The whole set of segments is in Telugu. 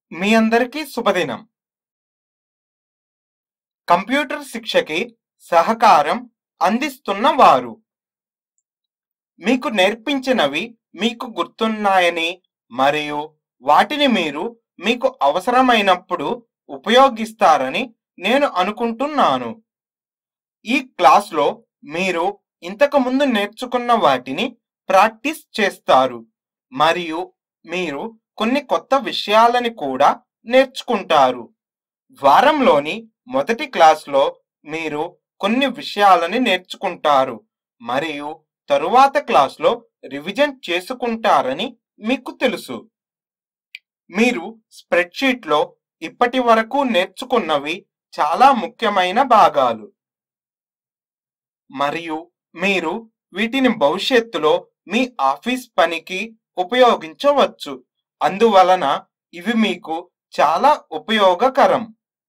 మీ అందరికీ శుభదినం కంప్యూటర్ శిక్షకి సహకారం అందిస్తున్న వారు మీకు నేర్పించినవి మీకు గుర్తున్నాయని మరియు వాటిని మీరు మీకు అవసరమైనప్పుడు ఉపయోగిస్తారని నేను అనుకుంటున్నాను ఈ క్లాస్లో మీరు ఇంతకు ముందు నేర్చుకున్న వాటిని ప్రాక్టీస్ చేస్తారు మరియు మీరు కొన్ని కొత్త విషయాలని కూడా నేర్చుకుంటారు వారంలోని మొదటి క్లాస్లో మీరు కొన్ని విషయాలని నేర్చుకుంటారు మరియు తరువాత క్లాస్లో రివిజన్ చేసుకుంటారని మీకు తెలుసు మీరు స్ప్రెడ్షీట్లో ఇప్పటి వరకు నేర్చుకున్నవి చాలా ముఖ్యమైన భాగాలు మరియు మీరు వీటిని భవిష్యత్తులో మీ ఆఫీస్ పనికి ఉపయోగించవచ్చు అందువలన ఇవి మీకు చాలా ఉపయోగకరం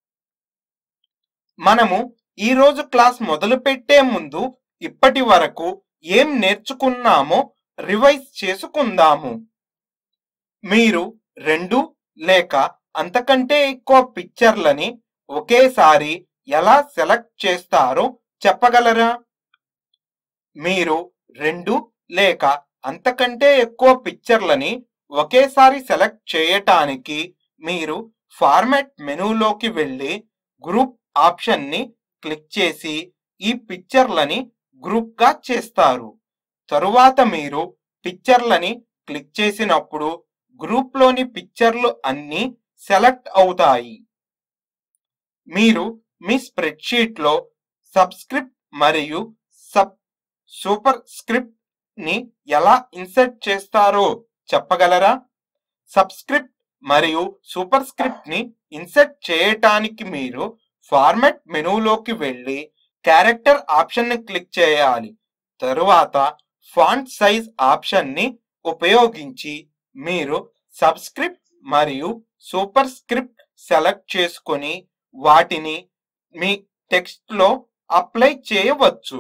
మనము ఈ రోజు క్లాస్ మొదలు పెట్టే ముందు ఇప్పటి వరకు ఏం నేర్చుకున్నామో రివైజ్ చేసుకుందాము మీరు రెండు లేక అంతకంటే ఎక్కువ పిక్చర్లని ఒకేసారి ఎలా సెలెక్ట్ చేస్తారో చెప్పగలరా మీరు రెండు లేక అంతకంటే ఎక్కువ పిక్చర్లని ఒకేసారి సెలెక్ట్ చేయటానికి మీరు ఫార్మాట్ మెనూలోకి వెళ్ళి గ్రూప్ ఆప్షన్ని క్లిక్ చేసి ఈ పిక్చర్లని గ్రూప్గా చేస్తారు తరువాత మీరు పిక్చర్లని క్లిక్ చేసినప్పుడు గ్రూప్లోని పిక్చర్లు అన్నీ సెలెక్ట్ అవుతాయి మీరు మీ స్ప్రెడ్షీట్లో సబ్స్క్రిప్ట్ మరియు సబ్ సూపర్ స్క్రిప్ట్ ని ఎలా ఇన్సర్ట్ చేస్తారో చెప్పగలరా సబ్స్క్రిప్ట్ మరియు సూపర్ స్క్రిప్ట్ ని ఇన్సర్ట్ చేయటానికి మీరు ఫార్మాట్ మెనూలోకి వెళ్ళి క్యారెక్టర్ ఆప్షన్ ని క్లిక్ చేయాలి తరువాత ఫాంట్ సైజ్ ఆప్షన్ ని ఉపయోగించి మీరు సబ్స్క్రిప్ట్ మరియు సూపర్ స్క్రిప్ట్ సెలెక్ట్ చేసుకొని వాటిని మీ టెక్స్ట్ లో అప్లై చేయవచ్చు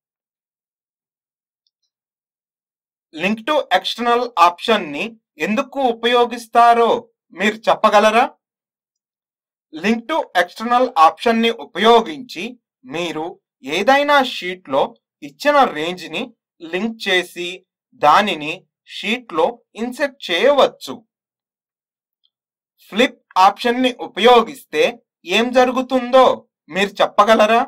లింక్ టు ఎక్స్టర్నల్ ఆప్షన్ ని ఎందుకు ఉపయోగిస్తారో మీరు చెప్పగలరా లింక్ టు ఎక్స్టర్నల్ ఆప్షన్ ని ఉపయోగించి మీరు ఏదైనా షీట్ లో ఇచ్చిన రేంజ్ ని లింక్ చేసి దానిని షీట్ లో ఇన్సెట్ చేయవచ్చు ఫ్లిప్ ఆప్షన్ ని ఉపయోగిస్తే ఏం జరుగుతుందో మీరు చెప్పగలరా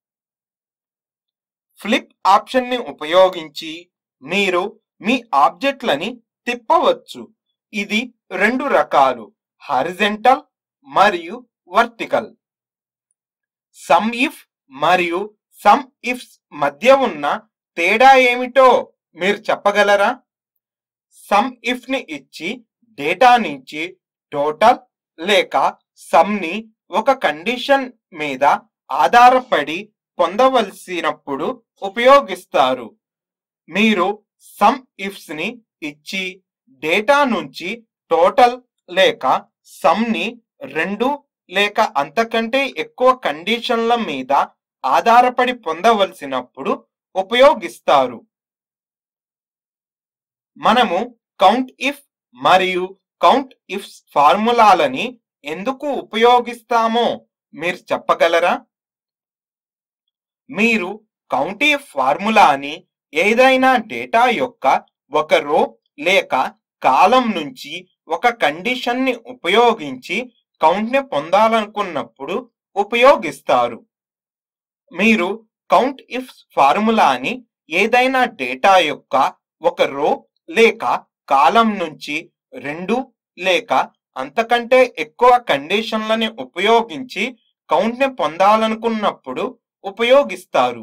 ఫ్లిప్ ఆప్షన్ ని ఉపయోగించి మీరు మీ ఆబ్జెక్ట్లని తిప్పవచ్చు ఇది రెండు రకాలు హారిజెంటల్ మరియు వర్టికల్ సమ్ ఇఫ్ మరియు సమ్ ఇఫ్స్ మధ్య ఉన్న తేడా ఏమిటో మీరు చెప్పగలరా సమ్ ఇఫ్ ని ఇచ్చి డేటా నుంచి టోటల్ లేక సమ్ ని ఒక కండిషన్ మీద ఆధారపడి పొందవలసినప్పుడు ఉపయోగిస్తారు మీరు సమ్ ఇఫ్స్ ని ఇచ్చి డేటా నుంచి టోటల్ లేక సమ్ ని రెండు లేక అంతకంటే ఎక్కువ కండిషన్ల మీద ఆధారపడి పొందవలసినప్పుడు ఉపయోగిస్తారు మనము కౌంట్ ఇఫ్ మరియు కౌంట్ ఇఫ్ ఫార్ములాలని ఎందుకు ఉపయోగిస్తామో మీరు చెప్పగలరా మీరు కౌంట్ ఇఫ్ ఫార్ములాని ఏదైనా డేటా యొక్క ఒక రో లేక కాలం నుంచి ఒక కండిషన్ ని ఉపయోగించి కౌంట్ ని పొందాలనుకున్నప్పుడు ఉపయోగిస్తారు మీరు కౌంట్ ఇఫ్ ఫార్ములాని ఏదైనా డేటా యొక్క ఒక రో లేక కాలం నుంచి రెండు లేక అంతకంటే ఎక్కువ కండిషన్లని ఉపయోగించి కౌంట్ ని పొందాలనుకున్నప్పుడు ఉపయోగిస్తారు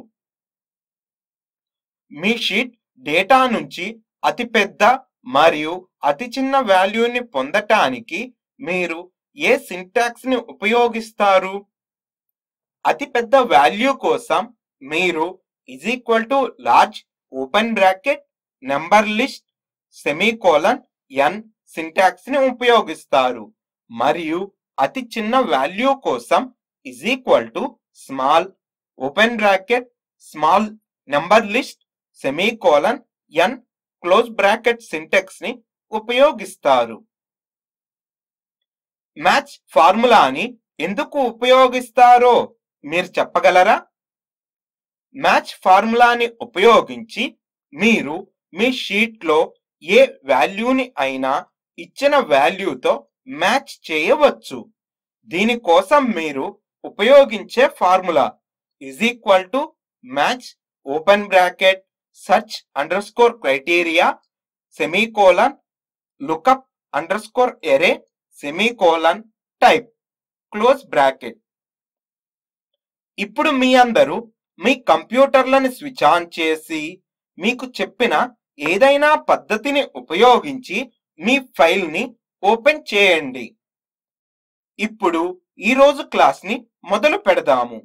మీ షీట్ డేటా నుంచి అతిపెద్ద మరియు అతి చిన్న వాల్యూని పొందటానికి మీరు ఏ సింటాక్స్ ని ఉపయోగిస్తారు అతి పెద్ద వాల్యూ కోసం మీరు is equal to large open bracket number list semicolon N syntax ని ఉపయోగిస్తారు మరియు అతి చిన్న వాల్యూ కోసం is equal to small open bracket small number list semicolon N close bracket syntax ని ఉపయోగిస్తారు మ్యాచ్ ఫార్ములాని ఎందుకు ఉపయోగిస్తారో మీరు చెప్పగలరా మ్యాచ్ ఫార్ములాని ఉపయోగించి మీరు మీ షీట్లో ఏ వాల్యూని అయినా ఇచ్చిన వాల్యూతో మ్యాచ్ చేయవచ్చు దీనికోసం మీరు ఉపయోగించే formula is equal to match open bracket search underscore criteria semicolon lookup underscore array semicolon type close bracket ఇప్పుడు మీ అందరూ మీ కంప్యూటర్లను స్విచ్ ఆన్ చేసి మీకు చెప్పిన ఏదైనా పద్ధతిని ఉపయోగించి మీ ఫైల్ని ఓపెన్ చేయండి ఇప్పుడు ఈరోజు క్లాస్ని మొదలు పెడదాము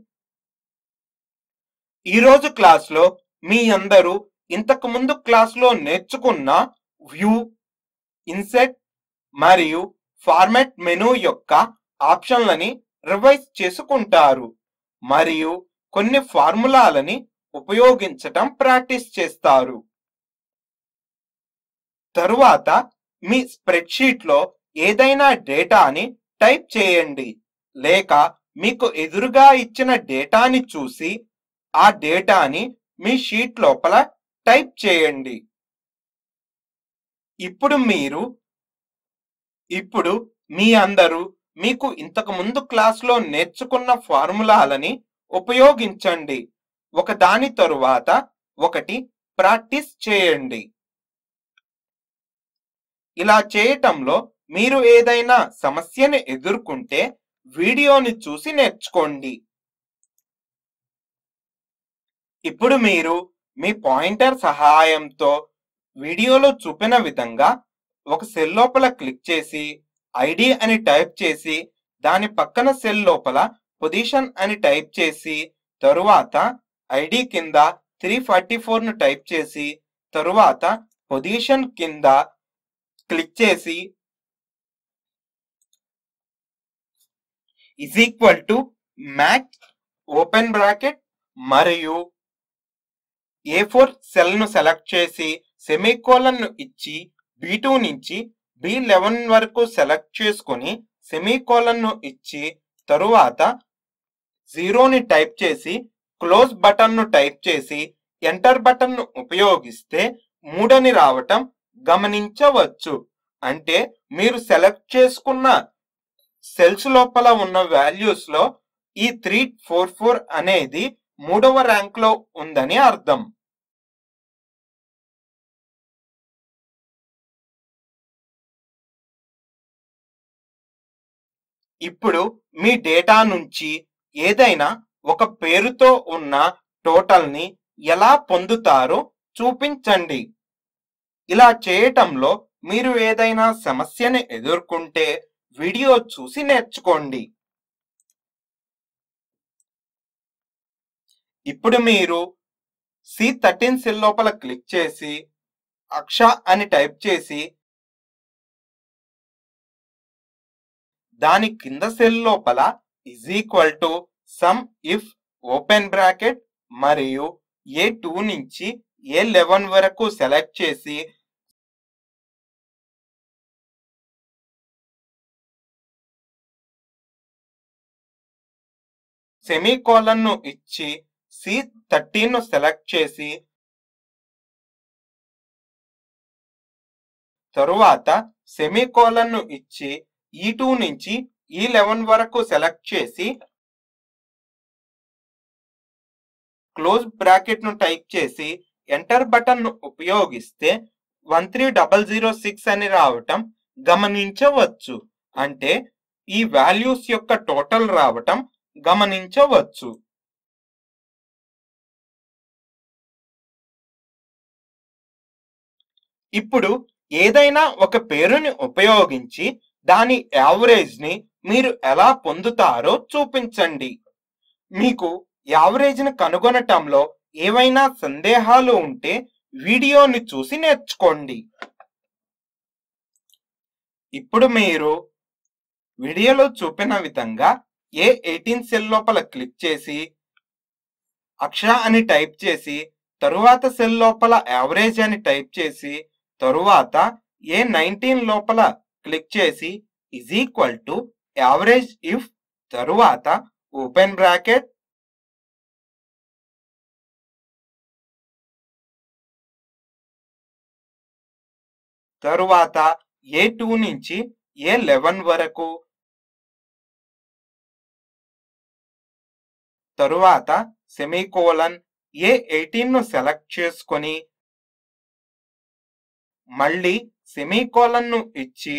ఈరోజు క్లాస్లో మీ అందరూ ఇంతకు ముందు క్లాస్లో నేర్చుకున్న వ్యూ ఇన్సెట్ మరియు ఫార్మాట్ మెనూ యొక్క ఆప్షన్లని రివైజ్ చేసుకుంటారు మరియు కొన్ని ఫార్ములాలని ఉపయోగించటం ప్రాక్టీస్ చేస్తారు తరువాత మీ స్ప్రెడ్షీట్లో ఏదైనా డేటాని టైప్ చేయండి లేక మీకు ఎదురుగా ఇచ్చిన డేటాని చూసి ఆ డేటాని మీ షీట్ లోపల టైప్ చేయండి ఇప్పుడు మీరు ఇప్పుడు మీ అందరూ మీకు ఇంతకు ముందు క్లాస్లో నేర్చుకున్న ఫార్ములాలని ఉపయోగించండి ఒకదాని తరువాత ఒకటి ప్రాక్టీస్ చేయండి ఇలా చేయటంలో మీరు ఏదైనా సమస్యను ఎదుర్కొంటే వీడియోని చూసి నేర్చుకోండి ఇప్పుడు మీరు మీ పాయింటర్ సహాయంతో వీడియోలో చూపిన విధంగా ఒక సెల్ లోపల క్లిక్ చేసి ఐడి అని టైప్ చేసి దాని పక్కన సెల్ లోపల పొజిషన్ అని టైప్ చేసి తరువాత ఐడి కింద త్రీ ఫార్టీ ను టైప్ చేసి తరువాత పొజిషన్ కింద క్లిక్ చేసి is equal to match open bracket మరియు ఏ ఫోర్ సెల్ ను సెలెక్ట్ చేసి సెమీకోలన్ ను ఇచ్చి బి టూ నుంచి బి లెవెన్ వరకు సెలెక్ట్ చేసుకొని సెమీకోలన్ ను ఇచ్చి తరువాత జీరోని టైప్ చేసి క్లోజ్ బటన్ ను టైప్ చేసి ఎంటర్ బటన్ ను ఉపయోగిస్తే మూడని రావటం గమనించవచ్చు అంటే మీరు సెలెక్ట్ చేసుకున్న సెల్స్ లోపల ఉన్న వాల్యూస్ లో ఈ త్రీ ఫోర్ ఫోర్ అనేది మూడవ ర్యాంక్ లో ఉందని అర్థం ఇప్పుడు మీ డేటా నుంచి ఏదైనా ఒక పేరుతో ఉన్న టోటల్ ని ఎలా పొందుతారో చూపించండి ఇలా చేయటంలో మీరు ఏదైనా సమస్యని ఎదుర్కొంటే వీడియో చూసి నేర్చుకోండి ఇప్పుడు మీరు సి థర్టీన్ సెల్ లోపల క్లిక్ చేసి అక్ష అని టైప్ చేసి దాని కింద సెల్ లోపల is equal to sum if open bracket మరియు ఏ టూ నుంచి ఏ లెవెన్ వరకు సెలెక్ట్ చేసి సెమీకోలన్ ను ఇచ్చి సి థర్టీన్ ను సెలెక్ట్ చేసి తరువాత సెమీకోలన్ ను ఇచ్చి ఈ టూ నుంచి ఈ లెవెన్ వరకు సెలెక్ట్ చేసి క్లోజ్ బ్రాకెట్ ను టైప్ చేసి ఎంటర్ బటన్ ను ఉపయోగిస్తే one three double zero six అని రావటం గమనించవచ్చు అంటే ఈ వాల్యూస్ యొక్క టోటల్ రావటం గమనించవచ్చు ఇప్పుడు ఏదైనా ఒక పేరుని ఉపయోగించి దాని యావరేజ్ ని మీరు ఎలా పొందుతారో చూపించండి మీకు యావరేజ్ ని కనుగొనటంలో ఏవైనా సందేహాలు ఉంటే వీడియోని చూసి నేర్చుకోండి ఇప్పుడు మీరు వీడియోలో చూపిన విధంగా ఏ ఎయిటీన్ సెల్ లోపల క్లిక్ చేసి అక్ష అని టైప్ చేసి తరువాత సెల్ లోపల యావరేజ్ అని టైప్ చేసి తరువాత ఏ నైన్టీన్ లోపల క్లిక్ చేసి is equal to average if తరువాత ఓపెన్ బ్రాకెట్ తరువాత ఏ టూ నుంచి ఏ లెవెన్ వరకు తరువాత సెమీకోలన్ ఏ ఎయిటీన్ ను సెలెక్ట్ చేసుకొని మళ్ళీ సెమీకోలన్ ను ఇచ్చి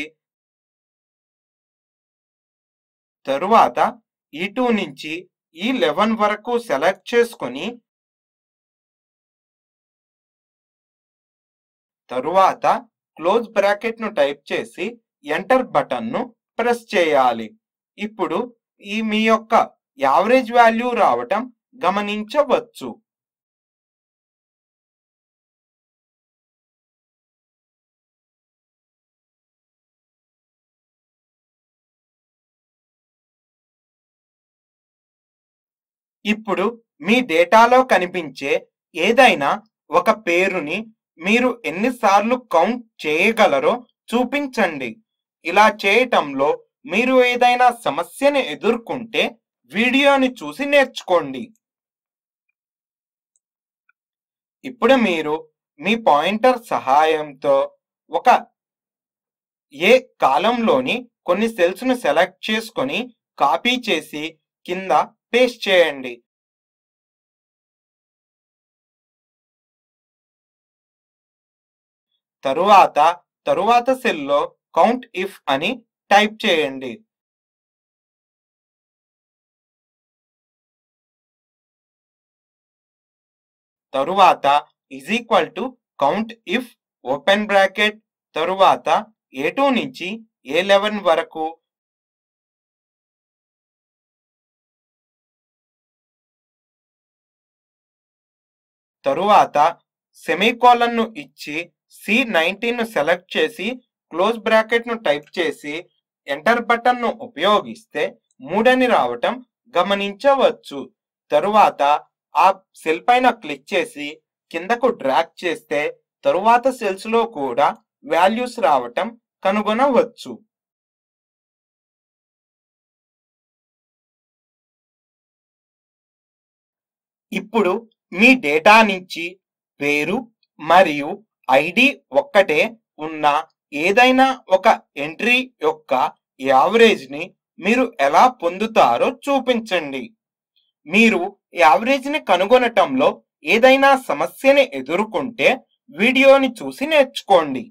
తరువాత ఈ టూ నుంచి ఈ లెవెన్ వరకు సెలెక్ట్ చేసుకొని తరువాత క్లోజ్ బ్రాకెట్ ను టైప్ చేసి ఎంటర్ బటన్ ను ప్రెస్ చేయాలి ఇప్పుడు ఈ మీ యొక్క యావరేజ్ వాల్యూ రావటం గమనించవచ్చు ఇప్పుడు మీ డేటాలో కనిపించే ఏదైనా ఒక పేరుని మీరు ఎన్నిసార్లు కౌంట్ చేయగలరో చూపించండి ఇలా చేయటంలో మీరు ఏదైనా సమస్యని ఎదుర్కొంటే వీడియోని చూసి నేర్చుకోండి ఇప్పుడు మీరు మీ పాయింటర్ సహాయంతో ఒక ఏ కాలంలోని కొన్ని సెల్స్ ను సెలెక్ట్ చేసుకొని కాపీ చేసి కింద పేస్ట్ చేయండి తరువాత తరువాత సెల్లో కౌంట్ ఇఫ్ అని టైప్ చేయండి తరువాత is equal to count if open bracket తరువాత ఏ టూ నుంచి ఏ లెవెన్ వరకు తరువాత సెమీకోలన్ ను ఇచ్చి సి నైన్టీన్ ను సెలెక్ట్ చేసి క్లోజ్ బ్రాకెట్ ను టైప్ చేసి ఎంటర్ బటన్ ను ఉపయోగిస్తే మూడని రావటం గమనించవచ్చు తరువాత ఆ సెల్ పైన క్లిక్ చేసి కిందకు డ్రాగ్ చేస్తే తరువాత సెల్స్ లో కూడా వాల్యూస్ రావటం కనుగొనవచ్చు ఇప్పుడు మీ డేటా నుంచి పేరు మరియు ఐడి ఒక్కటే ఉన్న ఏదైనా ఒక ఎంట్రీ యొక్క యావరేజ్ ని మీరు ఎలా పొందుతారో చూపించండి మీరు యావరేజ్ ని కనుగొనటంలో ఏదైనా సమస్యని ఎదుర్కొంటే వీడియోని చూసి నేర్చుకోండి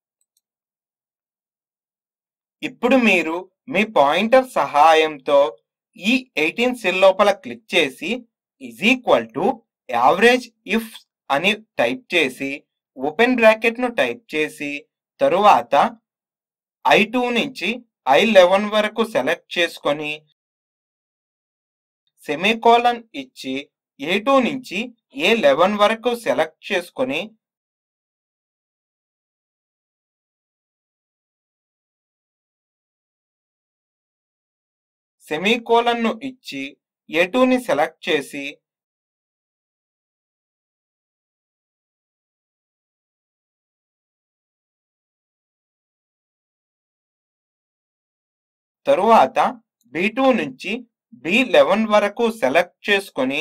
ఇప్పుడు మీరు మీ పాయింటర్ సహాయంతో ఈ ఎయిటీన్ సెల్ లోపల క్లిక్ చేసి is equal to average if అని టైప్ చేసి ఓపెన్ బ్రాకెట్ ను టైప్ చేసి తరువాత ఐ టూ నుంచి ఐ లెవెన్ వరకు సెలెక్ట్ చేసుకొని సెమీకోలన్ ఇచ్చి ఏ టూ నుంచి ఏ లెవెన్ వరకు సెలెక్ట్ చేసుకొని సెమీకోలన్ ను ఇచ్చి ఏ టూని సెలెక్ట్ చేసి తరువాత బి టూ నుంచి బి లెవెన్ వరకు సెలెక్ట్ చేసుకొని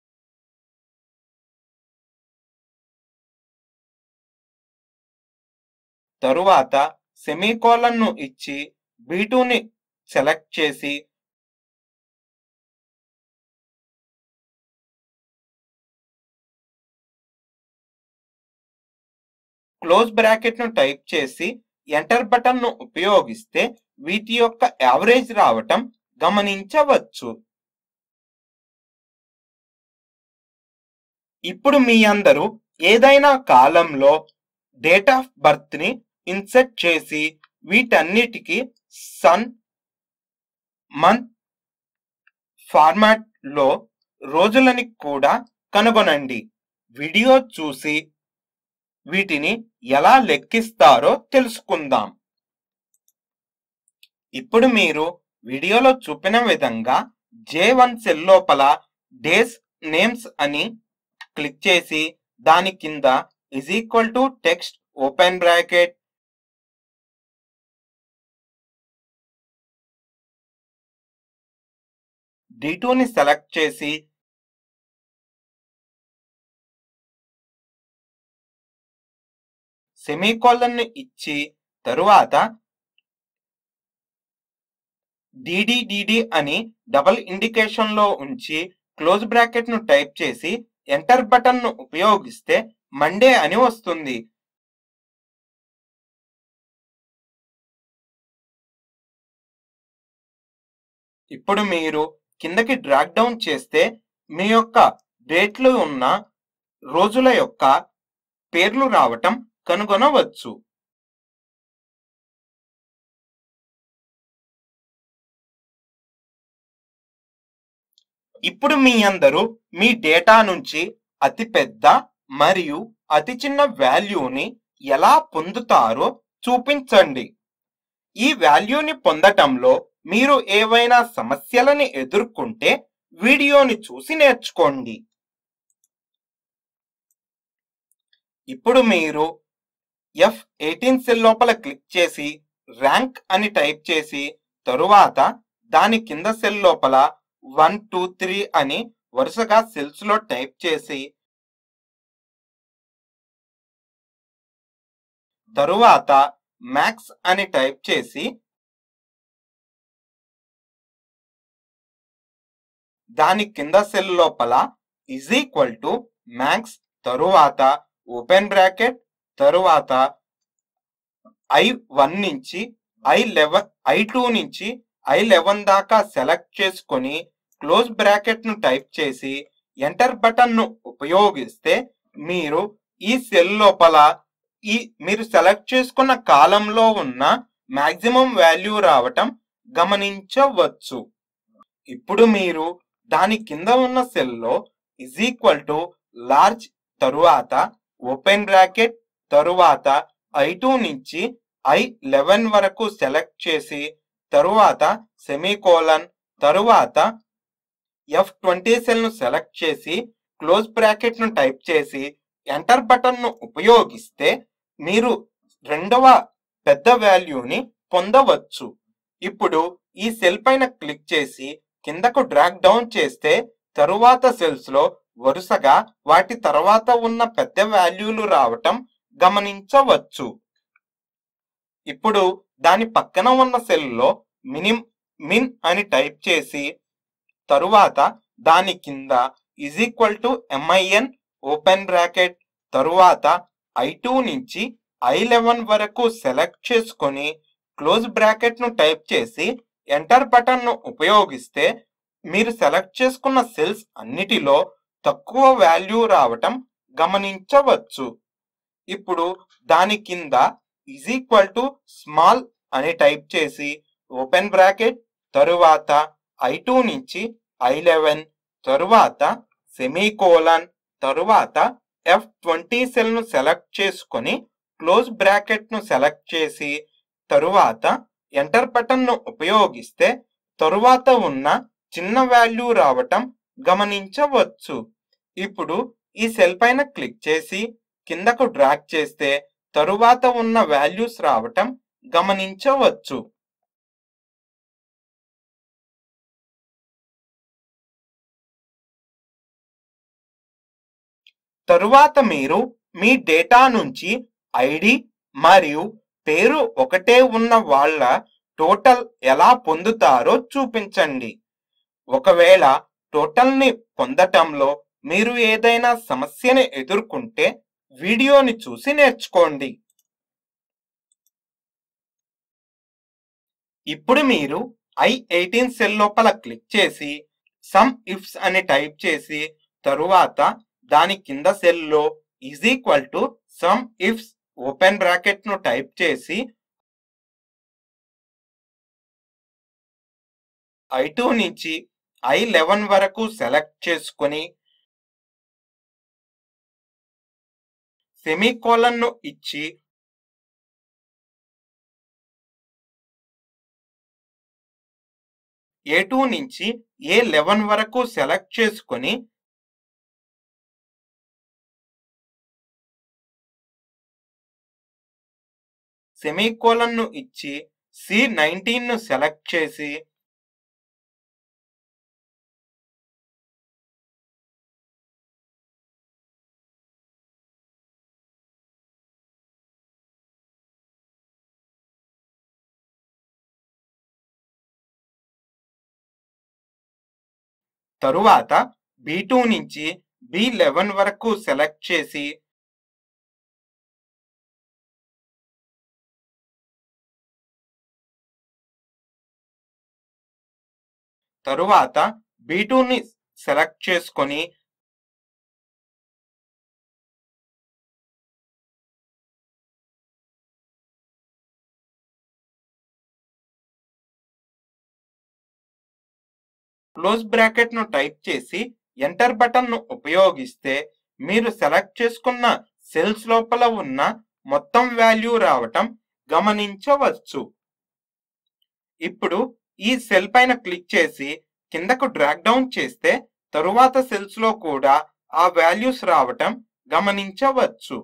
తరువాత సెమీకోలన్ ను ఇచ్చి బి ని సెలెక్ట్ చేసి క్లోజ్ బ్రాకెట్ ను టైప్ చేసి ఎంటర్ బటన్ ను ఉపయోగిస్తే వీటి యొక్క యావరేజ్ రావటం గమనించవచ్చు ఇప్పుడు మీ అందరూ ఏదైనా కాలంలో డేట్ ఆఫ్ బర్త్ ని ఇన్సెట్ చేసి వీటన్నిటికీ సన్ మంత్ ఫార్మాట్ లో రోజులని కూడా కనుగొనండి వీడియో చూసి వీటిని ఎలా లెక్కిస్తారో తెలుసుకుందాం ఇప్పుడు మీరు వీడియోలో చూపిన విధంగా జే వన్ సెల్ లోపల డేస్ నేమ్స్ అని క్లిక్ చేసి దాని కింద is equal to text open bracket D టూని సెలెక్ట్ చేసి సెమీకోలన్ ఇచ్చి తరువాత డిడిడిడి అని డబుల్ ఇండికేషన్ లో ఉంచి క్లోజ్ బ్రాకెట్ ను టైప్ చేసి ఎంటర్ బటన్ ను ఉపయోగిస్తే మండే అని వస్తుంది ఇప్పుడు మీరు కిందకి డ్రాగ్ డౌన్ చేస్తే మీ యొక్క డేట్లు ఉన్న రోజుల యొక్క పేర్లు రావటం కనుగొనవచ్చు ఇప్పుడు మీ అందరూ మీ డేటా నుంచి అతి పెద్ద మరియు అతి చిన్న వాల్యూని ఎలా పొందుతారో చూపించండి ఈ వాల్యూని పొందటంలో మీరు ఏవైనా సమస్యలని ఎదుర్కొంటే వీడియోని చూసి నేర్చుకోండి ఇప్పుడు మీరు ఎఫ్ ఎయిటీన్ సెల్ లోపల క్లిక్ చేసి ర్యాంక్ అని టైప్ చేసి తరువాత దాని కింద సెల్ లోపల వన్ టూ త్రీ అని వరుసగా సెల్స్ లో టైప్ చేసి తరువాత మ్యాక్స్ అని టైప్ చేసి దాని కింద సెల్ లోపల ఇజ్ ఈక్వల్ టు మ్యాక్స్ తరువాత ఓపెన్ బ్రాకెట్ తరువాత ఐ వన్ నుంచి ఐ లెవెన్ ఐ టూ నుంచి ఐ లెవెన్ దాకా సెలెక్ట్ చేసుకొని క్లోజ్ బ్రాకెట్ ను టైప్ చేసి ఎంటర్ బటన్ ను ఉపయోగిస్తే మీరు ఈ సెల్ లోపల ఈ మీరు సెలెక్ట్ చేసుకున్న కాలంలో ఉన్న మాక్సిమం వాల్యూ రావటం గమనించవచ్చు ఇప్పుడు మీరు దాని కింద ఉన్న సెల్లో ఇజ్ ఈక్వల్ టు లార్జ్ తరువాత ఓపెన్ బ్రాకెట్ తరువాత ఐ టూ నుంచి ఐ లెవెన్ వరకు సెలెక్ట్ చేసి తరువాత సెమీకోలన్ తరువాత ఎఫ్ ట్వంటీ సెల్ ను సెలెక్ట్ చేసి క్లోజ్ బ్రాకెట్ ను టైప్ చేసి ఎంటర్ బటన్ ను ఉపయోగిస్తే మీరు రెండవ పెద్ద వాల్యూని పొందవచ్చు ఇప్పుడు ఈ సెల్ పైన క్లిక్ చేసి కిందకు డ్రాగ్ డౌన్ చేస్తే తరువాత సెల్స్ లో వరుసగా వాటి తర్వాత ఉన్న పెద్ద వాల్యూలు రావటం గమనించవచ్చు ఇప్పుడు దాని పక్కన ఉన్న సెల్లో మినిమ్ మిన్ అని టైప్ చేసి తరువాత దాని కింద is equal to M I N open bracket తరువాత ఐ టూ నుంచి ఐ లెవెన్ వరకు సెలెక్ట్ చేసుకొని క్లోజ్ బ్రాకెట్ ను టైప్ చేసి ఎంటర్ బటన్ ను ఉపయోగిస్తే మీరు సెలెక్ట్ చేసుకున్న సెల్స్ అన్నిటిలో తక్కువ వాల్యూ రావటం గమనించవచ్చు ఇప్పుడు దాని కింద ఈజ్ ఈక్వల్ టు స్మాల్ అని టైప్ చేసి ఓపెన్ బ్రాకెట్ తరువాత ఐ టూ నుంచి ఐ లెవెన్ తరువాత సెమీకోలన్ తరువాత ఎఫ్ ట్వంటీ సెల్ ను సెలెక్ట్ చేసుకొని క్లోజ్ బ్రాకెట్ ను సెలెక్ట్ చేసి తరువాత ఎంటర్ బటన్ ను ఉపయోగిస్తే తరువాత ఉన్న చిన్న వాల్యూ రావటం గమనించవచ్చు ఇప్పుడు ఈ సెల్ పైన క్లిక్ చేసి కిందకు డ్రాగ్ చేస్తే తరువాత ఉన్న వాల్యూస్ రావటం గమనించవచ్చు తరువాత మీరు మీ డేటా నుంచి ఐడి మరియు పేరు ఒకటే ఉన్న వాళ్ళ టోటల్ ఎలా పొందుతారో చూపించండి ఒకవేళ టోటల్ని పొందటంలో మీరు ఏదైనా సమస్యని ఎదుర్కొంటే వీడియోని చూసి నేర్చుకోండి ఇప్పుడు మీరు ఐ ఎయిటీన్ సెల్ లోపల క్లిక్ చేసి సమ్ ఇఫ్స్ అని టైప్ చేసి తరువాత దాని కింద సెల్లో is equal to sum ifs open bracket ను టైప్ చేసి ఐ టూ నుంచి ఐ లెవెన్ వరకు సెలెక్ట్ చేసుకొని సెమీకోలన్ ను ఇచ్చి ఏ టూ నుంచి ఏ లెవెన్ వరకు సెలెక్ట్ చేసుకొని సెమీకోలన్ ను ఇచ్చి సి నైన్టీన్ ను సెలెక్ట్ చేసి తరువాత బి టూ నుంచి బి లెవెన్ వరకు సెలెక్ట్ చేసి తరువాత బి ని సెలెక్ట్ చేసుకొని క్లోజ్ బ్రాకెట్ ను టైప్ చేసి ఎంటర్ బటన్ ను ఉపయోగిస్తే మీరు సెలెక్ట్ చేసుకున్న సెల్స్ లోపల ఉన్న మొత్తం వాల్యూ రావటం గమనించవచ్చు ఇప్పుడు ఈ సెల్ పైన క్లిక్ చేసి కిందకు డ్రాగ్ డౌన్ చేస్తే తరువాత సెల్స్ లో కూడా ఆ వాల్యూస్ రావటం గమనించవచ్చు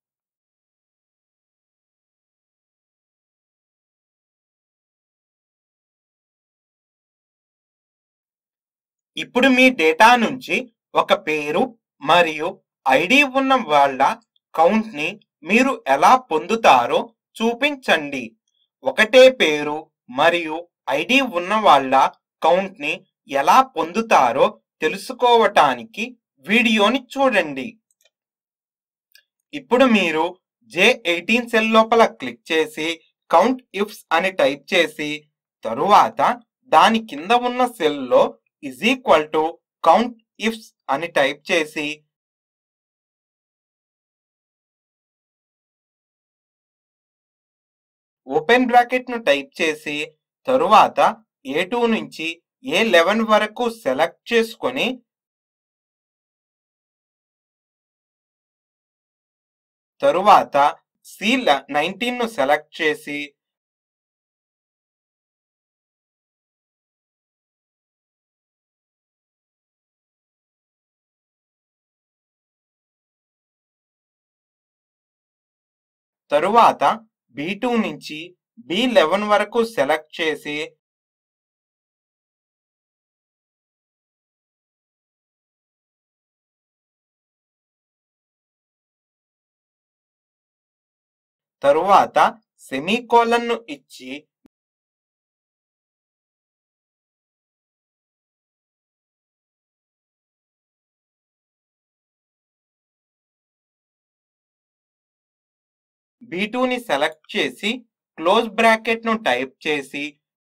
ఇప్పుడు మీ డేటా నుంచి ఒక పేరు మరియు ఐడి ఉన్న వాళ్ళ కౌంట్ ని మీరు ఎలా పొందుతారో చూపించండి ఒకటే పేరు మరియు ఐడి ఉన్న వాళ్ళ కౌంట్ ని ఎలా పొందుతారో తెలుసుకోవటానికి వీడియోని చూడండి ఇప్పుడు మీరు జే ఎయిటీన్ సెల్ లోపల క్లిక్ చేసి కౌంట్ ఇఫ్స్ అని టైప్ చేసి తరువాత దాని కింద ఉన్న సెల్లో is equal to count ifs అని టైప్ చేసి ఓపెన్ బ్రాకెట్ ను టైప్ చేసి తరువాత ఏ టూ నుంచి ఏ లెవెన్ వరకు సెలెక్ట్ చేసుకొని తరువాత సి నైన్టీన్ ను సెలెక్ట్ చేసి తరువాత బి టూ నుంచి బి లెవెన్ వరకు సెలెక్ట్ చేసి తరువాత సెమీకోలన్ ను ఇచ్చి బి ని సెలెక్ట్ చేసి క్లోజ్ బ్రాకెట్ ను టైప్ చేసి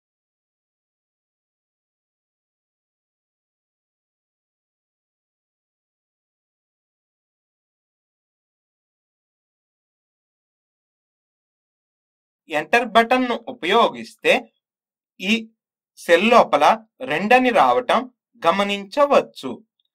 ఎంటర్ బటన్ ను ఉపయోగిస్తే ఈ సెల్ లోపల రెండని రావటం గమనించవచ్చు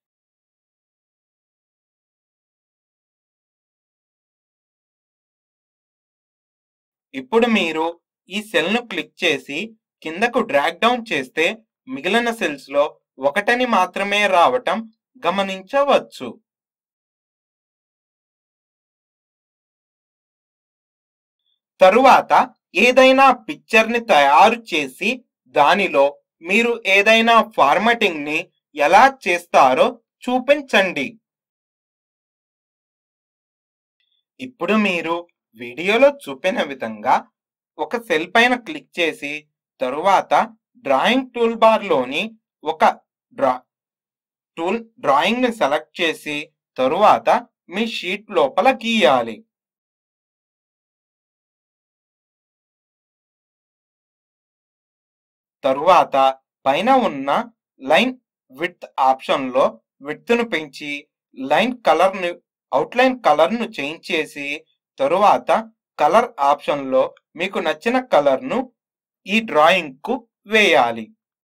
ఇప్పుడు మీరు ఈ సెల్ ను క్లిక్ చేసి కిందకు డ్రాగ్ డౌన్ చేస్తే మిగిలిన సెల్స్ లో ఒకటని మాత్రమే రావటం గమనించవచ్చు తరువాత ఏదైనా పిక్చర్ ని తయారు చేసి దానిలో మీరు ఏదైనా ఫార్మాటింగ్ ని ఎలా చేస్తారో చూపించండి ఇప్పుడు మీరు వీడియోలో చూపిన విధంగా ఒక సెల్ పైన క్లిక్ చేసి తరువాత డ్రాయింగ్ టూల్ బార్ లోని ఒక డ్రా టూల్ డ్రాయింగ్ ని సెలెక్ట్ చేసి తరువాత మీ షీట్ లోపల గీయాలి తరువాత పైన ఉన్న లైన్ విత్ ఆప్షన్ లో విత్ ను పెంచి లైన్ కలర్ ను అవుట్లైన్ కలర్ ను చేంజ్ చేసి తరువాత కలర్ ఆప్షన్ లో మీకు నచ్చిన కలర్ ను ఈ డ్రాయింగ్ కు వేయాలి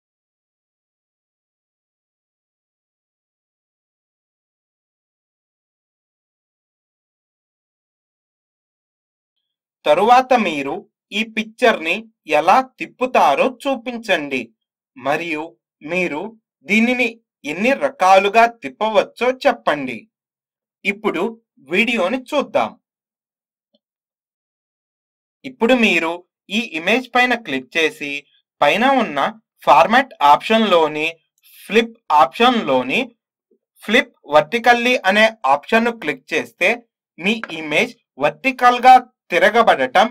తరువాత మీరు ఈ పిక్చర్ ని ఎలా తిప్పుతారో చూపించండి మరియు మీరు దీనిని ఎన్ని రకాలుగా తిప్పవచ్చో చెప్పండి ఇప్పుడు వీడియోని చూద్దాం ఇప్పుడు మీరు ఈ ఇమేజ్ పైన క్లిక్ చేసి పైన ఉన్న ఫార్మాట్ ఆప్షన్ లోని ఫ్లిప్ ఆప్షన్ లోని ఫ్లిప్ వర్టికల్లీ అనే ఆప్షన్ ను క్లిక్ చేస్తే మీ ఇమేజ్ వర్టికల్ గా తిరగబడటం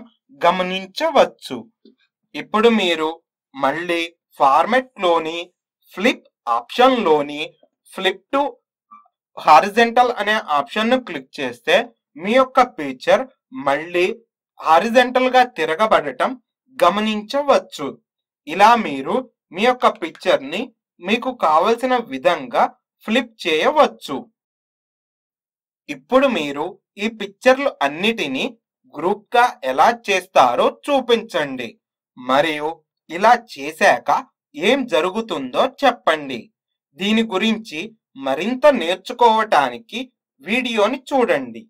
గమనించవచ్చు ఇప్పుడు మీరు మళ్ళీ ఫార్మాట్ లోని ఫ్లిప్ ఆప్షన్లోని ఫ్లిప్ టు హారిజెంటల్ అనే ఆప్షన్ను క్లిక్ చేస్తే మీ యొక్క పిక్చర్ మళ్ళీ హారిజెంటల్ గా తిరగబడటం గమనించవచ్చు ఇలా మీరు మీ యొక్క పిక్చర్ ని మీకు కావలసిన విధంగా ఫ్లిప్ చేయవచ్చు ఇప్పుడు మీరు ఈ పిక్చర్లు అన్నిటినీ గ్రూప్ గా ఎలా చేస్తారో చూపించండి మరియు ఇలా చేశాక ఏం జరుగుతుందో చెప్పండి దీని గురించి మరింత నేర్చుకోవటానికి వీడియోని చూడండి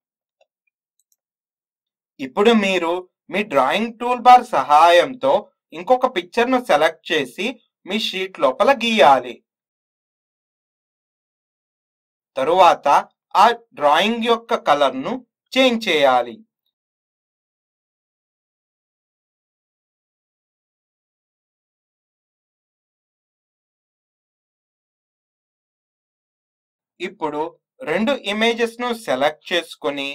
ఇప్పుడు మీరు మీ డ్రాయింగ్ టూల్ బార్ సహాయంతో ఇంకొక పిక్చర్ ను సెలెక్ట్ చేసి మీ షీట్ లోపల గీయాలి తరువాత ఆ డ్రాయింగ్ యొక్క కలర్ ను చేంజ్ చేయాలి ఇప్పుడు రెండు ఇమేజెస్ ను సెలెక్ట్ చేసుకొని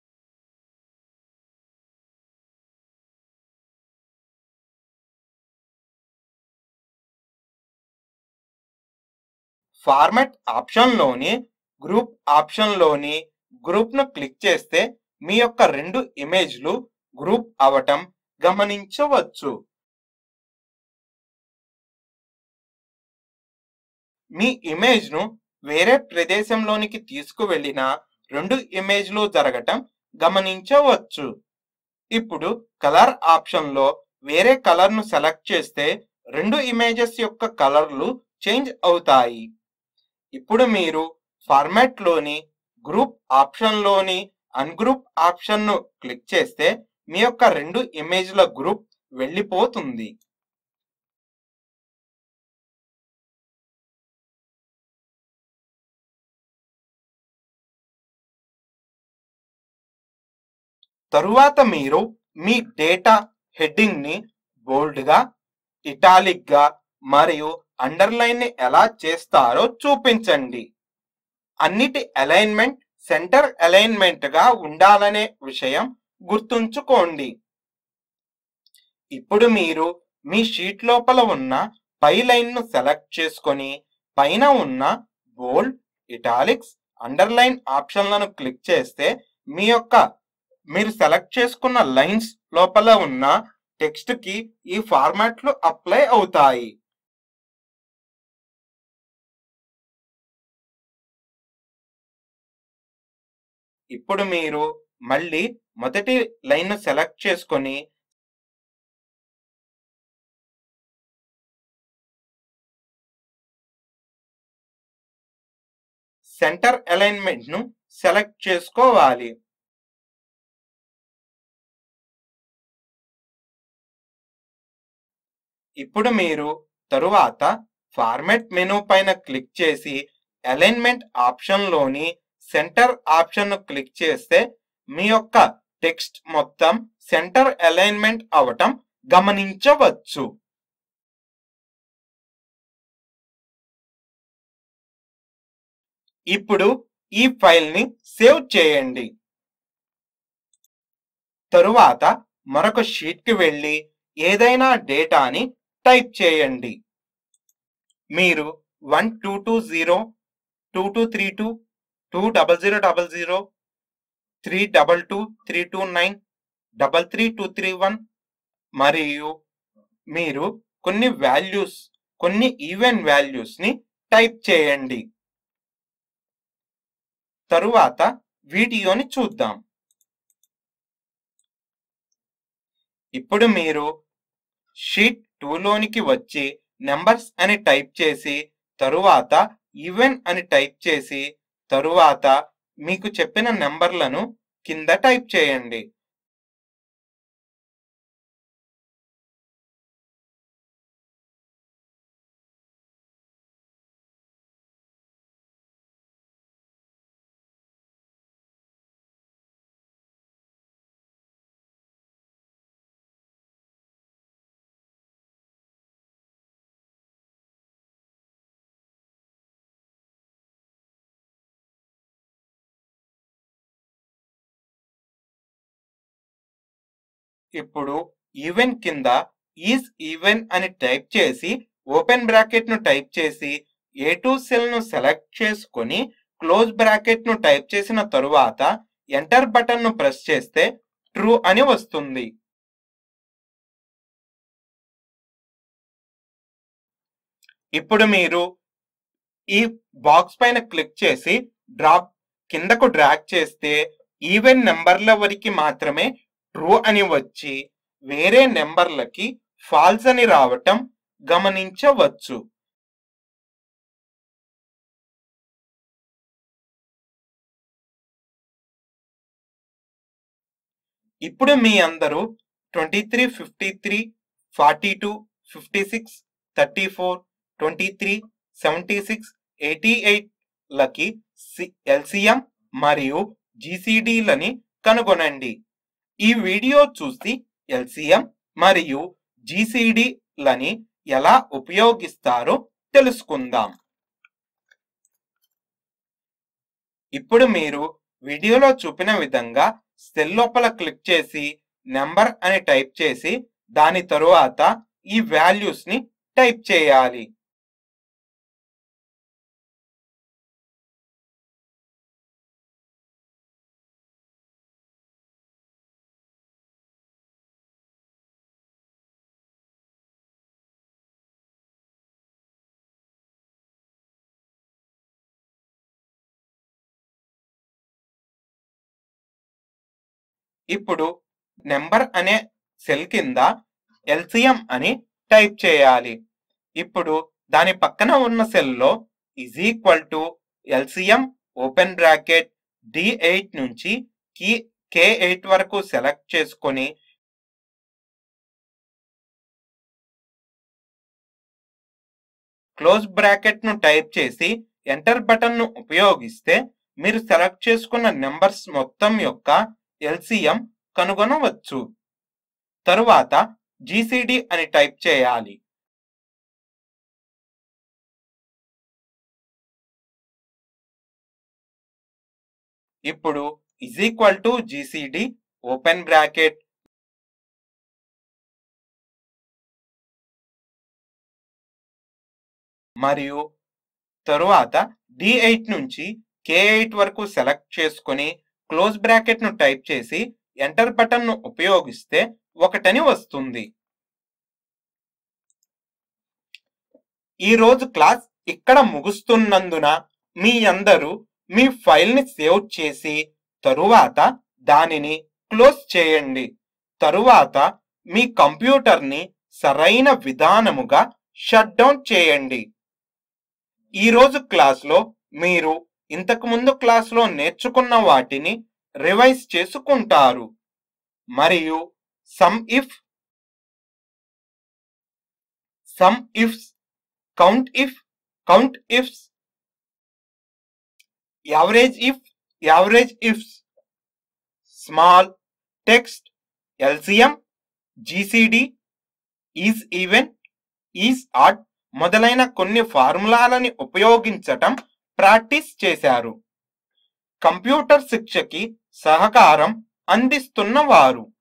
ఫార్మాట్ ఆప్షన్లోని గ్రూప్ ఆప్షన్లోని గ్రూప్ను క్లిక్ చేస్తే మీ యొక్క రెండు ఇమేజ్లు గ్రూప్ అవటం గమనించవచ్చు మీ ఇమేజ్ను వేరే ప్రదేశంలోనికి తీసుకువెళ్ళిన రెండు ఇమేజ్లు జరగటం గమనించవచ్చు ఇప్పుడు కలర్ ఆప్షన్లో వేరే కలర్ను సెలెక్ట్ చేస్తే రెండు ఇమేజెస్ యొక్క కలర్లు చేంజ్ అవుతాయి ఇప్పుడు మీరు ఫార్మాట్లోని గ్రూప్ ఆప్షన్లోని అన్గ్రూప్ ఆప్షన్ను క్లిక్ చేస్తే మీ యొక్క రెండు ఇమేజ్ల గ్రూప్ వెళ్ళిపోతుంది తరువాత మీరు మీ డేటా హెడ్డింగ్ ని బోల్డ్ గా ఇటాలిక్ గా మరియు అండర్లైన్ ని ఎలా చేస్తారో చూపించండి అన్నిటి అలైన్మెంట్ సెంటర్ అలైన్మెంట్ గా ఉండాలనే విషయం గుర్తుంచుకోండి ఇప్పుడు మీరు మీ షీట్ లోపల ఉన్న పై లైన్ ను సెలెక్ట్ చేసుకొని పైన ఉన్న బోల్డ్ ఇటాలిక్స్ అండర్లైన్ ఆప్షన్లను క్లిక్ చేస్తే మీ యొక్క మీరు సెలెక్ట్ చేసుకున్న లైన్స్ లోపల ఉన్న టెక్స్ట్ కి ఈ ఫార్మాట్లు అప్లై అవుతాయి ఇప్పుడు మీరు మళ్ళీ మొదటి లైన్ సెలెక్ట్ చేసుకొని సెంటర్ అలైన్మెంట్ ను సెలెక్ట్ చేసుకోవాలి ఇప్పుడు మీరు తరువాత ఫార్మాట్ మెనూ పైన క్లిక్ చేసి అలైన్మెంట్ ఆప్షన్లోని సెంటర్ ఆప్షన్ ను క్లిక్ చేస్తే మీ యొక్క టెక్స్ట్ మొత్తం సెంటర్ అలైన్మెంట్ అవటం గమనించవచ్చు ఇప్పుడు ఈ ఫైల్ ని సేవ్ చేయండి తరువాత మరొక షీట్ కి వెళ్ళి ఏదైనా డేటాని టైప్ చేయండి మీరు one two two zero two two three two two double zero double zero three double two three two nine double three two three one మరియు మీరు కొన్ని వాల్యూస్ కొన్ని ఈవెన్ వాల్యూస్ ని టైప్ చేయండి తరువాత వీడియోని చూద్దాం ఇప్పుడు మీరు షీట్ టూలోనికి వచ్చి నెంబర్స్ అని టైప్ చేసి తరువాత ఈవెన్ అని టైప్ చేసి తరువాత మీకు చెప్పిన నెంబర్లను కింద టైప్ చేయండి ఇప్పుడు ఈవెన్ కింద ఈజ్ ఈవెన్ అని టైప్ చేసి ఓపెన్ బ్రాకెట్ ను టైప్ చేసి ఏ టూ సెల్ను సెలెక్ట్ చేసుకొని క్లోజ్ బ్రాకెట్ను టైప్ చేసిన తరువాత ఎంటర్ బటన్ను ప్రెస్ చేస్తే ట్రూ అని వస్తుంది ఇప్పుడు మీరు ఈ బాక్స్ పైన క్లిక్ చేసి డ్రాప్ కిందకు డ్రాగ్ చేస్తే ఈవెన్ నెంబర్ల వరకు మాత్రమే ట్రూ అని వచ్చి వేరే నెంబర్లకి ఫాల్స్ అని రావటం గమనించవచ్చు ఇప్పుడు మీ అందరూ twenty three fifty three forty two fifty six thirty four twenty three seventy six eighty eight లకి ఎల్సిఎం మరియు జీసీడీలని కనుగొనండి ఈ వీడియో చూసి ఎల్సిఎం మరియు జీసీడీలని ఎలా ఉపయోగిస్తారో తెలుసుకుందాం ఇప్పుడు మీరు వీడియోలో చూపిన విధంగా సెల్ లోపల క్లిక్ చేసి నెంబర్ అని టైప్ చేసి దాని తరువాత ఈ వాల్యూస్ ని టైప్ చేయాలి ఇప్పుడు నెంబర్ అనే సెల్ కింద ఎల్సిఎం అని టైప్ చేయాలి ఇప్పుడు దాని పక్కన ఉన్న సెల్లో is equal to L C M open bracket D eight నుంచి కి కే ఎయిట్ వరకు సెలెక్ట్ చేసుకొని క్లోజ్ బ్రాకెట్ ను టైప్ చేసి ఎంటర్ బటన్ ను ఉపయోగిస్తే మీరు సెలెక్ట్ చేసుకున్న నెంబర్స్ మొత్తం యొక్క ఎల్సిఎం కనుగొనవచ్చు తరువాత జీసీడి అని టైప్ చేయాలి ఇప్పుడు is equal to G C D open bracket మరియు తరువాత డి ఎయిట్ నుంచి కే ఎయిట్ వరకు సెలెక్ట్ చేసుకొని క్లోజ్ బ్రాకెట్ ను టైప్ చేసి ఎంటర్ బటన్ ను ఉపయోగిస్తే ఒకటని వస్తుంది ఈ రోజు క్లాస్ ఇక్కడ ముగుస్తున్నందున మీ అందరూ మీ ఫైల్ ని సేవ్ చేసి తరువాత దానిని క్లోజ్ చేయండి తరువాత మీ కంప్యూటర్ ని సరైన విధానముగా షట్ డౌన్ చేయండి ఈ రోజు క్లాస్లో మీరు ఇంతకు ముందు క్లాస్లో నేర్చుకున్న వాటిని రివైజ్ చేసుకుంటారు మరియు sum if sum ifs count if count ifs average if average ifs small text L C M G C D is even is odd మొదలైన కొన్ని ఫార్ములాలని ఉపయోగించటం ప్రాక్టీస్ చేశారు కంప్యూటర్ శిక్షకి సహకారం అందిస్తున్న వారు